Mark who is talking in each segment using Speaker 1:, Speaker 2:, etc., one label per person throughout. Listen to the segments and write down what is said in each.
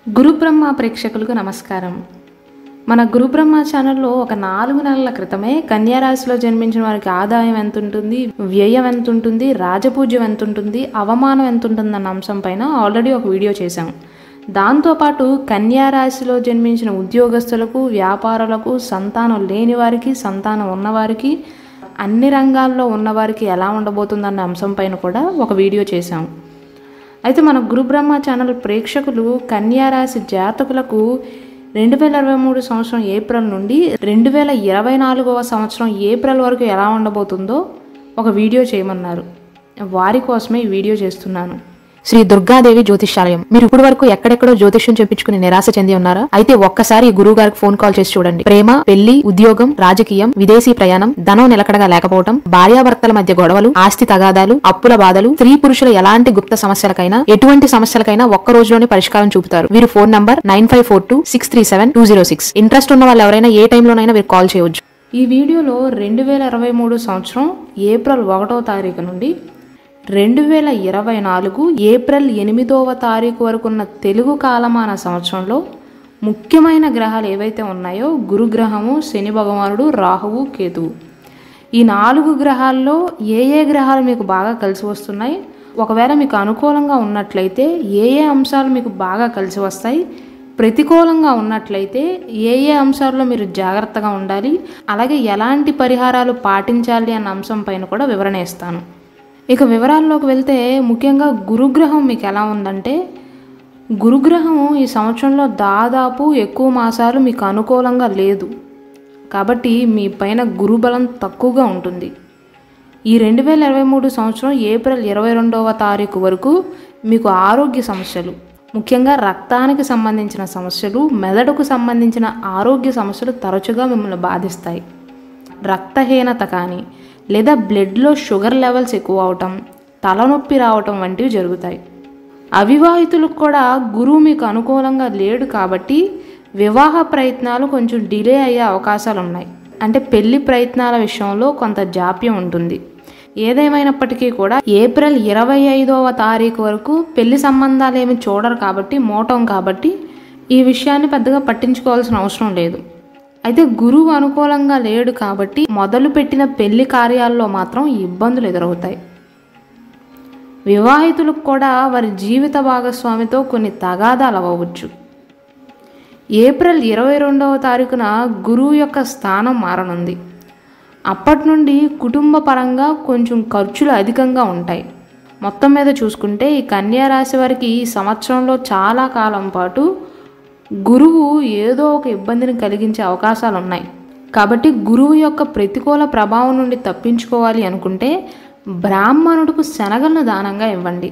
Speaker 1: గురు బ్రహ్మ ప్రేక్షకులకు నమస్కారం మన గురు బ్రహ్మ ఛానల్లో ఒక నాలుగు నెలల క్రితమే కన్యా రాశిలో జన్మించిన వారికి ఆదాయం ఎంత ఉంటుంది వ్యయం ఎంత ఉంటుంది రాజపూజ్యం ఎంత ఉంటుంది అవమానం ఎంత ఉంటుంది అన్న అంశం పైన ఆల్రెడీ ఒక వీడియో చేశాం దాంతోపాటు కన్యా రాశిలో జన్మించిన ఉద్యోగస్తులకు వ్యాపారులకు సంతానం లేని వారికి సంతానం ఉన్నవారికి అన్ని రంగాల్లో ఉన్నవారికి ఎలా ఉండబోతుందన్న అంశం పైన కూడా ఒక వీడియో చేశాం అయితే మన గురు బ్రహ్మ ఛానల్ ప్రేక్షకులు కన్యా రాశి జాతకులకు రెండు వేల ఇరవై మూడు సంవత్సరం ఏప్రిల్ నుండి రెండు వేల ఇరవై నాలుగవ సంవత్సరం ఏప్రిల్ వరకు ఎలా ఉండబోతుందో ఒక వీడియో చేయమన్నారు వారి కోసమే ఈ వీడియో చేస్తున్నాను
Speaker 2: శ్రీ దుర్గాదేవి జ్యోతిష్యాలయం మీరు ఇప్పటి వరకు ఎక్కడెక్కడో జ్యోతిష్యం చెప్పించుకుని నిరాశ చెంది ఉన్నారా అయితే ఒక్కసారి ఈ గురువు గారికి ఫోన్ కాల్ చేసి చూడండి ప్రేమ పెళ్లి ఉద్యోగం రాజకీయం విదేశీ ప్రయాణం ధనం నిలకడగా లేకపోవడం భార్యాభర్తల మధ్య గొడవలు ఆస్తి తగాదాలు అప్పుల బాధలు స్త్రీ పురుషుల ఎలాంటి గుప్త సమస్యలకైనా ఎటువంటి సమస్యలకైనా ఒక్క రోజులోనే పరిష్కారం చూపుతారు వీరు phone number nine five four two six three seven two zero six interest ఉన్న వాళ్ళు ఎవరైనా ఏ టైంలోనైనా వీరు కాల్ చేయవచ్చు
Speaker 1: ఈ వీడియోలో రెండు వేల ఇరవై మూడు సంవత్సరం ఏప్రిల్ ఒకటో తారీఖు నుండి రెండు వేల ఇరవై నాలుగు ఏప్రిల్ ఎనిమిదవ తారీఖు వరకు ఉన్న తెలుగు కాలమాన సంవత్సరంలో ముఖ్యమైన గ్రహాలు ఏవైతే ఉన్నాయో గురుగ్రహము శని భగవానుడు రాహువు కేతువు ఈ నాలుగు గ్రహాల్లో ఏ ఏ గ్రహాలు మీకు బాగా కలిసి వస్తున్నాయి ఒకవేళ మీకు అనుకూలంగా ఉన్నట్లయితే ఏ ఏ అంశాలు మీకు బాగా కలిసి వస్తాయి ప్రతికూలంగా ఉన్నట్లయితే ఏ ఏ అంశాల్లో మీరు జాగ్రత్తగా ఉండాలి అలాగే ఎలాంటి పరిహారాలు పాటించాలి అన్న అంశం పైన కూడా వివరణ ఇస్తాను ఇక వివరాల్లోకి వెళ్తే ముఖ్యంగా గురుగ్రహం మీకు ఎలా ఉందంటే గురుగ్రహం ఈ సంవత్సరంలో దాదాపు ఎక్కువ మాసాలు మీకు అనుకూలంగా లేదు కాబట్టి మీ పైన గురుబలం తక్కువగా ఉంటుంది ఈ రెండు వేల ఇరవై మూడు సంవత్సరం ఏప్రిల్ ఇరవై రెండవ తారీఖు వరకు మీకు ఆరోగ్య సమస్యలు ముఖ్యంగా రక్తానికి సంబంధించిన సమస్యలు మెదడుకు సంబంధించిన ఆరోగ్య సమస్యలు తరచుగా మిమ్మల్ని బాధిస్తాయి రక్తహీనత కానీ లేదా బ్లడ్లో షుగర్ లెవెల్స్ ఎక్కువ అవటం తలనొప్పి రావటం వంటివి జరుగుతాయి అవివాహితులకు కూడా గురువు మీకు అనుకూలంగా లేడు కాబట్టి వివాహ ప్రయత్నాలు కొంచెం డిలే అయ్యే అవకాశాలు ఉన్నాయి అంటే పెళ్లి ప్రయత్నాల విషయంలో కొంత జాప్యం ఉంటుంది ఏదేమైనప్పటికీ కూడా ఏప్రిల్ ఇరవై ఐదవ తారీఖు వరకు పెళ్లి సంబంధాలు ఏమి చూడరు కాబట్టి మోటం కాబట్టి ఈ విషయాన్ని పెద్దగా పట్టించుకోవాల్సిన అవసరం లేదు అయితే గురువు అనుకూలంగా లేడు కాబట్టి మొదలు పెట్టిన పెళ్లి కార్యాల్లో మాత్రం ఇబ్బందులు ఎదురవుతాయి వివాహితులకు కూడా వారి జీవిత భాగస్వామితో కొన్ని తగాదాలు అవ్వవచ్చు ఏప్రిల్ ఇరవై రెండవ తారీఖున గురువు యొక్క స్థానం మారనుంది అప్పటి నుండి కుటుంబ పరంగా కొంచెం ఖర్చులు అధికంగా ఉంటాయి మొత్తం మీద చూసుకుంటే ఈ కన్యా రాశి వారికి ఈ సంవత్సరంలో చాలా కాలం పాటు గురువు ఏదో ఒక ఇబ్బందిని కలిగించే అవకాశాలు ఉన్నాయి కాబట్టి గురువు యొక్క ప్రతికూల ప్రభావం నుండి తప్పించుకోవాలి అనుకుంటే బ్రాహ్మణుడికి శనగలను దానంగా ఇవ్వండి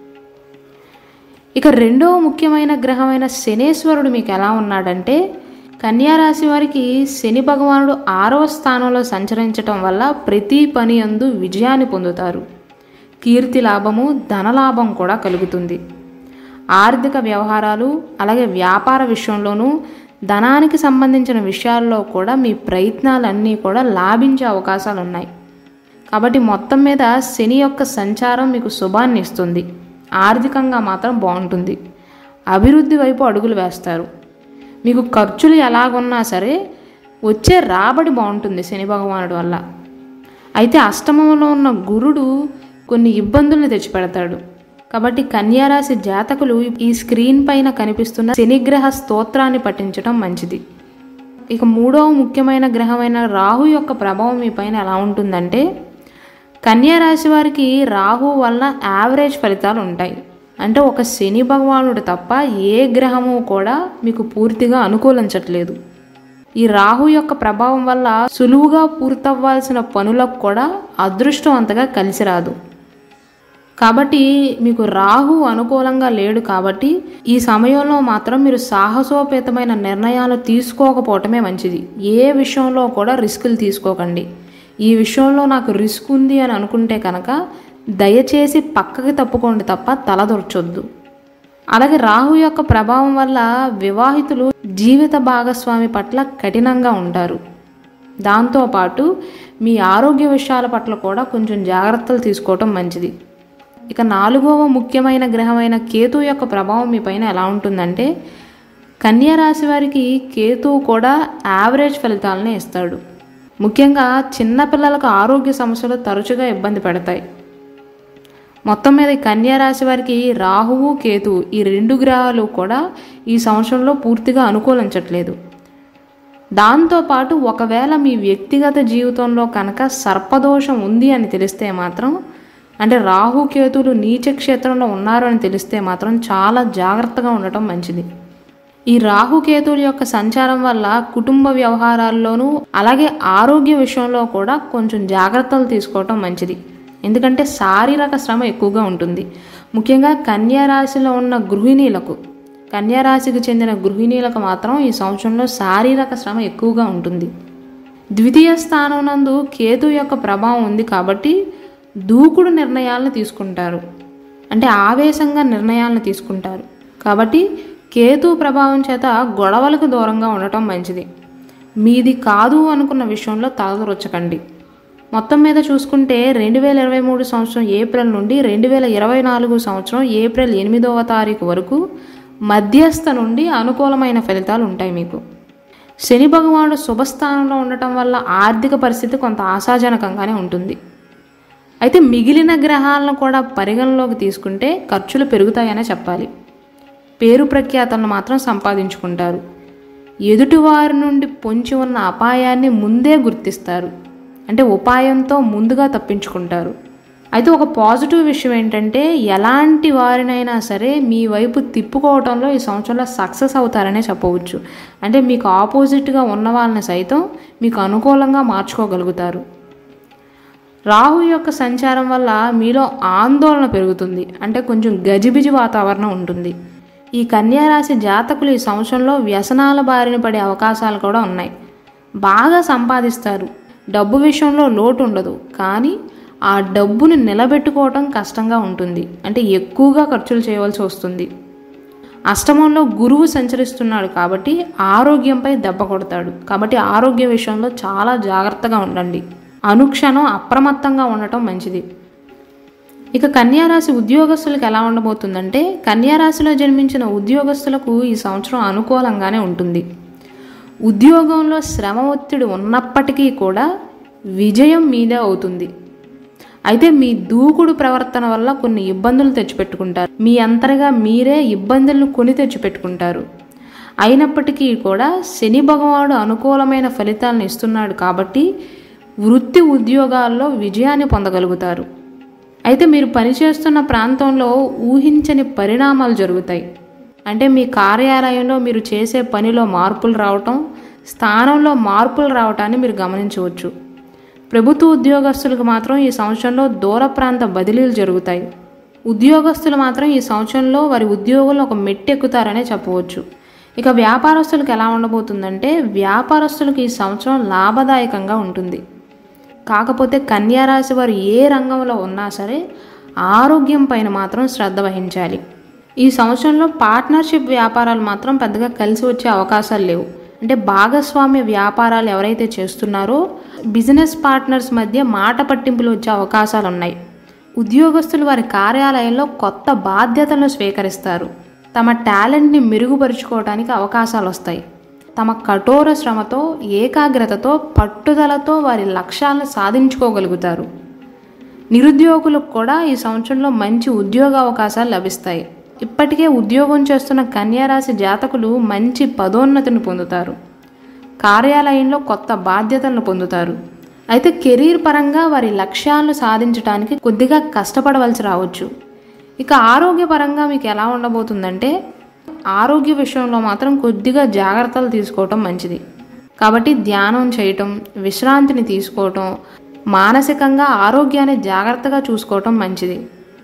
Speaker 1: ఇక రెండవ ముఖ్యమైన గ్రహమైన శనేశ్వరుడు మీకు ఎలా ఉన్నాడంటే కన్యారాశి వారికి శని భగవానుడు ఆరవ స్థానంలో సంచరించటం వల్ల ప్రతి పని అందు విజయాన్ని పొందుతారు కీర్తి లాభము ధనలాభం కూడా కలుగుతుంది ఆర్థిక వ్యవహారాలు అలాగే వ్యాపార విషయంలోనూ ధనానికి సంబంధించిన విషయాల్లో కూడా మీ ప్రయత్నాలన్నీ కూడా లాభించే అవకాశాలు ఉన్నాయి కాబట్టి మొత్తం మీద శని యొక్క సంచారం మీకు శుభాన్ని ఇస్తుంది ఆర్థికంగా మాత్రం బాగుంటుంది అభివృద్ధి వైపు అడుగులు వేస్తారు మీకు ఖర్చులు ఎలాగున్నా సరే వచ్చే రాబడి బాగుంటుంది శని భగవానుడి వల్ల అయితే అష్టమంలో ఉన్న గురుడు కొన్ని ఇబ్బందుల్ని తెచ్చిపెడతాడు కాబట్టి కన్యారాశి జాతకులు ఈ స్క్రీన్ పైన కనిపిస్తున్న శనిగ్రహ స్తోత్రాన్ని పఠించడం మంచిది ఇక మూడవ ముఖ్యమైన గ్రహమైన రాహు యొక్క ప్రభావం మీ పైన ఎలా ఉంటుందంటే కన్యా రాశి వారికి రాహు వల్ల యావరేజ్ ఫలితాలు ఉంటాయి అంటే ఒక శని భగవానుడు తప్ప ఏ గ్రహము కూడా మీకు పూర్తిగా అనుకూలించట్లేదు ఈ రాహు యొక్క ప్రభావం వల్ల సులువుగా పూర్తవ్వాల్సిన పనులకు కూడా అదృష్టం అంతగా కలిసి రాదు కాబట్టి మీకు రాహు అనుకూలంగా లేడు కాబట్టి ఈ సమయంలో మాత్రం మీరు సాహసోపేతమైన నిర్ణయాలు తీసుకోకపోవటమే మంచిది ఏ విషయంలో కూడా రిస్కులు తీసుకోకండి ఈ విషయంలో నాకు రిస్క్ ఉంది అని అనుకుంటే కనుక దయచేసి పక్కకి తప్పుకోండి తప్ప తలదొరచొద్దు అలాగే రాహు యొక్క ప్రభావం వల్ల వివాహితులు జీవిత భాగస్వామి పట్ల కఠినంగా ఉంటారు దాంతోపాటు మీ ఆరోగ్య విషయాల పట్ల కూడా కొంచెం జాగ్రత్తలు తీసుకోవటం మంచిది ఇక నాలుగవ ముఖ్యమైన గ్రహమైన కేతు యొక్క ప్రభావం మీ పైన ఎలా ఉంటుందంటే కన్యా రాశి వారికి కేతువు కూడా యావరేజ్ ఫలితాలనే ఇస్తాడు ముఖ్యంగా చిన్నపిల్లలకు ఆరోగ్య సమస్యలు తరచుగా ఇబ్బంది పెడతాయి మొత్తం మీద ఈ కన్యా రాశి వారికి రాహువు కేతువు ఈ రెండు గ్రహాలు కూడా ఈ సంవత్సరంలో పూర్తిగా అనుకూలించట్లేదు దాంతోపాటు ఒకవేళ మీ వ్యక్తిగత జీవితంలో కనుక సర్పదోషం ఉంది అని తెలిస్తే మాత్రం అంటే రాహు కేతువులు నీచ క్షేత్రంలో ఉన్నారు అని తెలిస్తే మాత్రం చాలా జాగ్రత్తగా ఉండటం మంచిది ఈ రాహుకేతువుల యొక్క సంచారం వల్ల కుటుంబ వ్యవహారాల్లోనూ అలాగే ఆరోగ్య విషయంలో కూడా కొంచెం జాగ్రత్తలు తీసుకోవటం మంచిది ఎందుకంటే శారీరక శ్రమ ఎక్కువగా ఉంటుంది ముఖ్యంగా కన్యా రాశిలో ఉన్న గృహిణీలకు కన్యా రాశికి చెందిన గృహిణీలకు మాత్రం ఈ సంవత్సరంలో శారీరక శ్రమ ఎక్కువగా ఉంటుంది ద్వితీయ స్థానం నందు కేతు యొక్క ప్రభావం ఉంది కాబట్టి దూకుడు నిర్ణయాలను తీసుకుంటారు అంటే ఆవేశంగా నిర్ణయాలను తీసుకుంటారు కాబట్టి కేతు ప్రభావం చేత గొడవలకు దూరంగా ఉండటం మంచిది మీది కాదు అనుకున్న విషయంలో తలదొరచకండి మొత్తం మీద చూసుకుంటే రెండు వేల ఇరవై మూడు సంవత్సరం ఏప్రిల్ నుండి రెండు వేల ఇరవై నాలుగు సంవత్సరం ఏప్రిల్ ఎనిమిదవ తారీఖు వరకు మధ్యస్థ నుండి అనుకూలమైన ఫలితాలు ఉంటాయి మీకు శని భగవానుడు శుభస్థానంలో ఉండటం వల్ల ఆర్థిక పరిస్థితి కొంత ఆశాజనకంగానే ఉంటుంది అయితే మిగిలిన గ్రహాలను కూడా పరిగణలోకి తీసుకుంటే ఖర్చులు పెరుగుతాయనే చెప్పాలి పేరు ప్రఖ్యాతలను మాత్రం సంపాదించుకుంటారు ఎదుటివారి నుండి పొంచి ఉన్న అపాయాన్ని ముందే గుర్తిస్తారు అంటే ఉపాయంతో ముందుగా తప్పించుకుంటారు అయితే ఒక పాజిటివ్ విషయం ఏంటంటే ఎలాంటి వారినైనా సరే మీ వైపు తిప్పుకోవడంలో ఈ సంవత్సరంలో సక్సెస్ అవుతారనే చెప్పవచ్చు అంటే మీకు ఆపోజిట్గా ఉన్న వాళ్ళని సైతం మీకు అనుకూలంగా మార్చుకోగలుగుతారు రాహు యొక్క సంచారం వల్ల మీలో ఆందోళన పెరుగుతుంది అంటే కొంచెం గజిబిజి వాతావరణం ఉంటుంది ఈ కన్యా రాశి జాతకులు ఈ సంవత్సరంలో వ్యసనాల బారిన పడే అవకాశాలు కూడా ఉన్నాయి బాగా సంపాదిస్తారు డబ్బు విషయంలో లోటు ఉండదు కానీ ఆ డబ్బుని నిలబెట్టుకోవటం కష్టంగా ఉంటుంది అంటే ఎక్కువగా ఖర్చులు చేయవలసి వస్తుంది అష్టమంలో గురువు సంచరిస్తున్నాడు కాబట్టి ఆరోగ్యంపై దెబ్బ కొడతాడు కాబట్టి ఆరోగ్య విషయంలో చాలా జాగ్రత్తగా ఉండండి అనుక్షణం అప్రమత్తంగా ఉండటం మంచిది ఇక కన్యారాశి ఉద్యోగస్తులకు ఎలా ఉండబోతుందంటే కన్యారాశిలో జన్మించిన ఉద్యోగస్తులకు ఈ సంవత్సరం అనుకూలంగానే ఉంటుంది ఉద్యోగంలో శ్రమ ఒత్తిడి ఉన్నప్పటికీ కూడా విజయం మీదే అవుతుంది అయితే మీ దూకుడు ప్రవర్తన వల్ల కొన్ని ఇబ్బందులు తెచ్చిపెట్టుకుంటారు మీ అంతరగా మీరే ఇబ్బందులను కొని తెచ్చిపెట్టుకుంటారు అయినప్పటికీ కూడా శని భగవానుడు అనుకూలమైన ఫలితాలను ఇస్తున్నాడు కాబట్టి వృత్తి ఉద్యోగాల్లో విజయాన్ని పొందగలుగుతారు అయితే మీరు పనిచేస్తున్న ప్రాంతంలో ఊహించని పరిణామాలు జరుగుతాయి అంటే మీ కార్యాలయంలో మీరు చేసే పనిలో మార్పులు రావటం స్థానంలో మార్పులు రావటాన్ని మీరు గమనించవచ్చు ప్రభుత్వ ఉద్యోగస్తులకు మాత్రం ఈ సంవత్సరంలో దూర ప్రాంత బదిలీలు జరుగుతాయి ఉద్యోగస్తులు మాత్రం ఈ సంవత్సరంలో వారి ఉద్యోగులు ఒక మెట్టెక్కుతారనే చెప్పవచ్చు ఇక వ్యాపారస్తులకు ఎలా ఉండబోతుందంటే వ్యాపారస్తులకు ఈ సంవత్సరం లాభదాయకంగా ఉంటుంది కాకపోతే కన్యారాశి వారు ఏ రంగంలో ఉన్నా సరే ఆరోగ్యం పైన మాత్రం శ్రద్ధ వహించాలి ఈ సంవత్సరంలో పార్ట్నర్షిప్ వ్యాపారాలు మాత్రం పెద్దగా కలిసి వచ్చే అవకాశాలు లేవు అంటే భాగస్వామ్య వ్యాపారాలు ఎవరైతే చేస్తున్నారో బిజినెస్ పార్ట్నర్స్ మధ్య మాట పట్టింపులు వచ్చే అవకాశాలు ఉన్నాయి ఉద్యోగస్తులు వారి కార్యాలయంలో కొత్త బాధ్యతలను స్వీకరిస్తారు తమ టాలెంట్ని మెరుగుపరుచుకోవడానికి అవకాశాలు వస్తాయి తమ కఠోర శ్రమతో ఏకాగ్రతతో పట్టుదలతో వారి లక్ష్యాలను సాధించుకోగలుగుతారు నిరుద్యోగులకు కూడా ఈ సంవత్సరంలో మంచి ఉద్యోగ అవకాశాలు లభిస్తాయి ఇప్పటికే ఉద్యోగం చేస్తున్న కన్యారాశి జాతకులు మంచి పదోన్నతిని పొందుతారు కార్యాలయంలో కొత్త బాధ్యతలను పొందుతారు అయితే కెరీర్ పరంగా వారి లక్ష్యాలను సాధించడానికి కొద్దిగా కష్టపడవలసి రావచ్చు ఇక ఆరోగ్యపరంగా మీకు ఎలా ఉండబోతుందంటే ఆరోగ్య విషయంలో మాత్రం కొద్దిగా జాగ్రత్తలు తీసుకోవటం మంచిది కాబట్టి ధ్యానం చేయటం విశ్రాంతిని తీసుకోవటం మానసికంగా ఆరోగ్యాన్ని జాగ్రత్తగా చూసుకోవటం మంచిది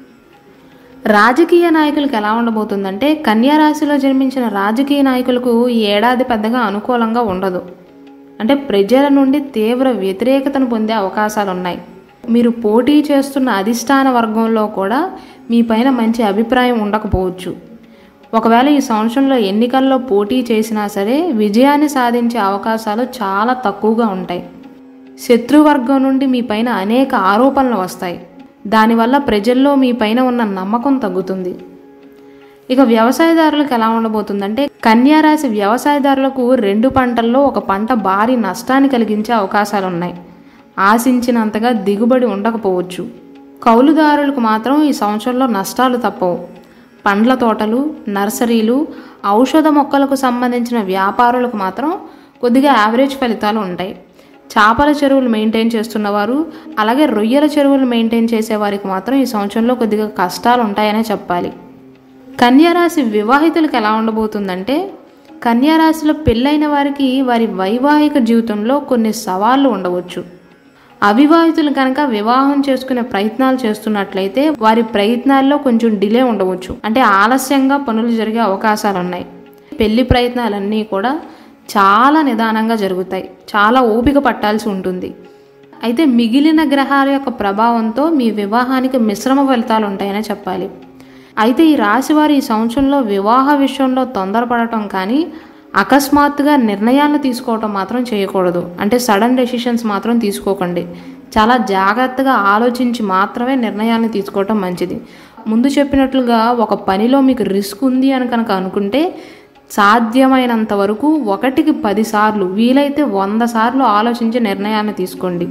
Speaker 1: రాజకీయ నాయకులకు ఎలా ఉండబోతుందంటే కన్యా రాశిలో జన్మించిన రాజకీయ నాయకులకు ఈ ఏడాది పెద్దగా అనుకూలంగా ఉండదు అంటే ప్రజల నుండి తీవ్ర వ్యతిరేకతను పొందే అవకాశాలు ఉన్నాయి మీరు పోటీ చేస్తున్న అధిష్టాన వర్గంలో కూడా మీ పైన మంచి అభిప్రాయం ఉండకపోవచ్చు ఒకవేళ ఈ సంవత్సరంలో ఎన్నికల్లో పోటీ చేసినా సరే విజయాన్ని సాధించే అవకాశాలు చాలా తక్కువగా ఉంటాయి శత్రువర్గం నుండి మీ పైన అనేక ఆరోపణలు వస్తాయి దానివల్ల ప్రజల్లో మీ పైన ఉన్న నమ్మకం తగ్గుతుంది ఇక వ్యవసాయదారులకు ఎలా ఉండబోతుందంటే కన్యా రాశి వ్యవసాయదారులకు రెండు పంటల్లో ఒక పంట భారీ నష్టాన్ని కలిగించే అవకాశాలు ఉన్నాయి ఆశించినంతగా దిగుబడి ఉండకపోవచ్చు కౌలుదారులకు మాత్రం ఈ సంవత్సరంలో నష్టాలు తప్పవు పండ్ల తోటలు నర్సరీలు ఔషధ మొక్కలకు సంబంధించిన వ్యాపారులకు మాత్రం కొద్దిగా యావరేజ్ ఫలితాలు ఉంటాయి చేపల చెరువులు మెయింటైన్ చేస్తున్నవారు అలాగే రొయ్యల చెరువులు మెయింటైన్ చేసే వారికి మాత్రం ఈ సంవత్సరంలో కొద్దిగా కష్టాలు ఉంటాయనే చెప్పాలి కన్యారాశి వివాహితులకు ఎలా ఉండబోతుందంటే కన్యారాశిలో పెళ్ళైన వారికి వారి వైవాహిక జీవితంలో కొన్ని సవాళ్లు ఉండవచ్చు అవివాహితులు కనుక వివాహం చేసుకునే ప్రయత్నాలు చేస్తున్నట్లయితే వారి ప్రయత్నాల్లో కొంచెం డిలే ఉండవచ్చు అంటే ఆలస్యంగా పనులు జరిగే అవకాశాలు ఉన్నాయి పెళ్లి ప్రయత్నాలన్నీ కూడా చాలా నిదానంగా జరుగుతాయి చాలా ఓపిక పట్టాల్సి ఉంటుంది అయితే మిగిలిన గ్రహాల యొక్క ప్రభావంతో మీ వివాహానికి మిశ్రమ ఫలితాలు ఉంటాయని చెప్పాలి అయితే ఈ రాశి వారు ఈ సంవత్సరంలో వివాహ విషయంలో తొందరపడటం కానీ అకస్మాత్తుగా నిర్ణయాలు తీసుకోవటం మాత్రం చేయకూడదు అంటే సడన్ డెసిషన్స్ మాత్రం తీసుకోకండి చాలా జాగ్రత్తగా ఆలోచించి మాత్రమే నిర్ణయాన్ని తీసుకోవటం మంచిది ముందు చెప్పినట్లుగా ఒక పనిలో మీకు రిస్క్ ఉంది అని కనుక అనుకుంటే సాధ్యమైనంత వరకు ఒకటికి పది సార్లు వీలైతే వంద సార్లు ఆలోచించి నిర్ణయాన్ని తీసుకోండి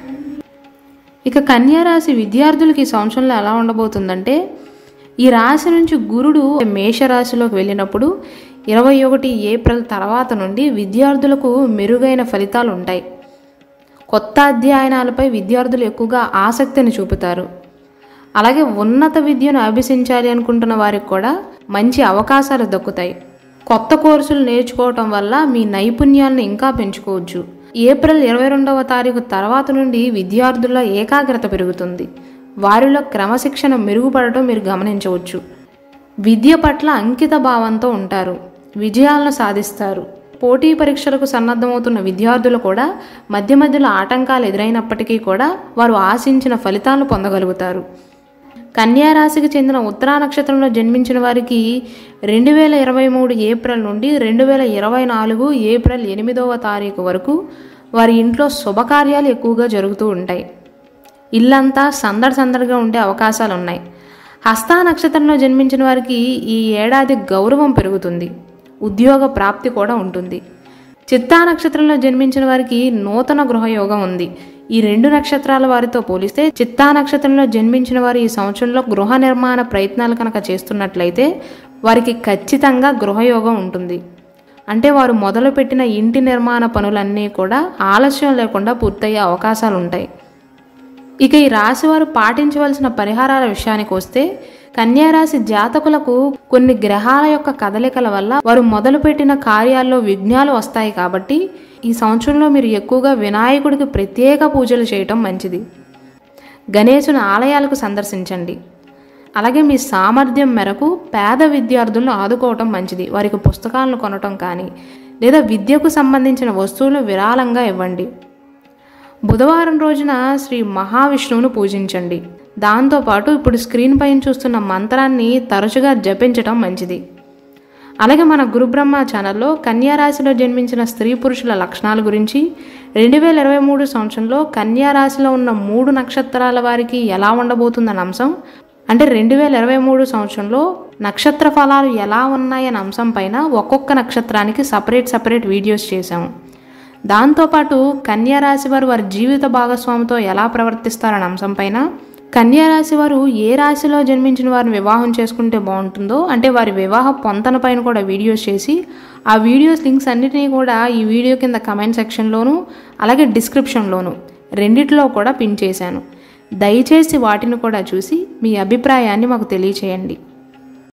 Speaker 1: ఇక కన్యా రాశి విద్యార్థులకి ఈ సంవత్సరంలో ఎలా ఉండబోతుందంటే ఈ రాశి నుంచి గురుడు మేషరాశిలోకి వెళ్ళినప్పుడు ఇరవై ఒకటి ఏప్రిల్ తర్వాత నుండి విద్యార్థులకు మెరుగైన ఫలితాలు ఉంటాయి కొత్త అధ్యయనాలపై విద్యార్థులు ఎక్కువగా ఆసక్తిని చూపుతారు అలాగే ఉన్నత విద్యను అభ్యసించాలి అనుకుంటున్న వారికి కూడా మంచి అవకాశాలు దక్కుతాయి కొత్త కోర్సులు నేర్చుకోవటం వల్ల మీ నైపుణ్యాలను ఇంకా పెంచుకోవచ్చు ఏప్రిల్ ఇరవై రెండవ తారీఖు తర్వాత నుండి విద్యార్థుల ఏకాగ్రత పెరుగుతుంది వారిలో క్రమశిక్షణ మెరుగుపడటం మీరు గమనించవచ్చు విద్య పట్ల అంకిత భావంతో ఉంటారు విజయాలను సాధిస్తారు పోటీ పరీక్షలకు సన్నద్ధమవుతున్న విద్యార్థులు కూడా మధ్య మధ్యలో ఆటంకాలు ఎదురైనప్పటికీ కూడా వారు ఆశించిన ఫలితాలను పొందగలుగుతారు కన్యా రాశికి చెందిన ఉత్తరా నక్షత్రంలో జన్మించిన వారికి రెండు వేల ఇరవై మూడు ఏప్రిల్ నుండి రెండు వేల ఇరవై నాలుగు ఏప్రిల్ ఎనిమిదవ తారీఖు వరకు వారి ఇంట్లో శుభకార్యాలు ఎక్కువగా జరుగుతూ ఉంటాయి ఇల్లంతా సందడి సందడిగా ఉండే అవకాశాలు ఉన్నాయి హస్తా నక్షత్రంలో జన్మించిన వారికి ఈ ఏడాది గౌరవం పెరుగుతుంది ఉద్యోగ ప్రాప్తి కూడా ఉంటుంది చిత్తా నక్షత్రంలో జన్మించిన వారికి నూతన గృహయోగం ఉంది ఈ రెండు నక్షత్రాల వారితో పోలిస్తే చిత్తా నక్షత్రంలో జన్మించిన వారు ఈ సంవత్సరంలో గృహ నిర్మాణ ప్రయత్నాలు కనుక చేస్తున్నట్లయితే వారికి ఖచ్చితంగా గృహయోగం ఉంటుంది అంటే వారు మొదలుపెట్టిన ఇంటి నిర్మాణ పనులన్నీ కూడా ఆలస్యం లేకుండా పూర్తయ్యే అవకాశాలు ఉంటాయి ఇక ఈ రాశి వారు పాటించవలసిన పరిహారాల విషయానికి వస్తే కన్యారాశి జాతకులకు కొన్ని గ్రహాల యొక్క కదలికల వల్ల వారు మొదలుపెట్టిన కార్యాల్లో విఘ్నాలు వస్తాయి కాబట్టి ఈ సంవత్సరంలో మీరు ఎక్కువగా వినాయకుడికి ప్రత్యేక పూజలు చేయటం మంచిది గణేశుని ఆలయాలకు సందర్శించండి అలాగే మీ సామర్థ్యం మేరకు పేద విద్యార్థులను ఆదుకోవటం మంచిది వారికి పుస్తకాలను కొనటం కానీ లేదా విద్యకు సంబంధించిన వస్తువులు విరాళంగా ఇవ్వండి బుధవారం రోజున శ్రీ మహావిష్ణువును పూజించండి దాంతోపాటు ఇప్పుడు స్క్రీన్ పైన చూస్తున్న మంత్రాన్ని తరచుగా జపించటం మంచిది అలాగే మన గురుబ్రహ్మ ఛానల్లో కన్యా రాశిలో జన్మించిన స్త్రీ పురుషుల లక్షణాల గురించి రెండు వేల ఇరవై మూడు సంవత్సరంలో కన్యా రాశిలో ఉన్న మూడు నక్షత్రాల వారికి ఎలా ఉండబోతుందన్న అంశం అంటే రెండు వేల ఇరవై మూడు సంవత్సరంలో నక్షత్ర ఫలాలు ఎలా ఉన్నాయన్న అంశం పైన ఒక్కొక్క నక్షత్రానికి సపరేట్ సపరేట్ వీడియోస్ చేశాము దాంతోపాటు కన్యా రాశి వారు వారి జీవిత భాగస్వామితో ఎలా ప్రవర్తిస్తారన్న అంశం పైన కన్యా రాశి వారు ఏ రాశిలో జన్మించిన వారిని వివాహం చేసుకుంటే బాగుంటుందో అంటే వారి వివాహ పొంతన పైన కూడా వీడియోస్ చేసి ఆ వీడియోస్ లింక్స్ అన్నిటినీ కూడా ఈ వీడియో కింద కమెంట్ సెక్షన్లోను అలాగే డిస్క్రిప్షన్లోను రెండిట్లో కూడా పిన్ చేశాను దయచేసి వాటిని కూడా చూసి మీ అభిప్రాయాన్ని మాకు తెలియచేయండి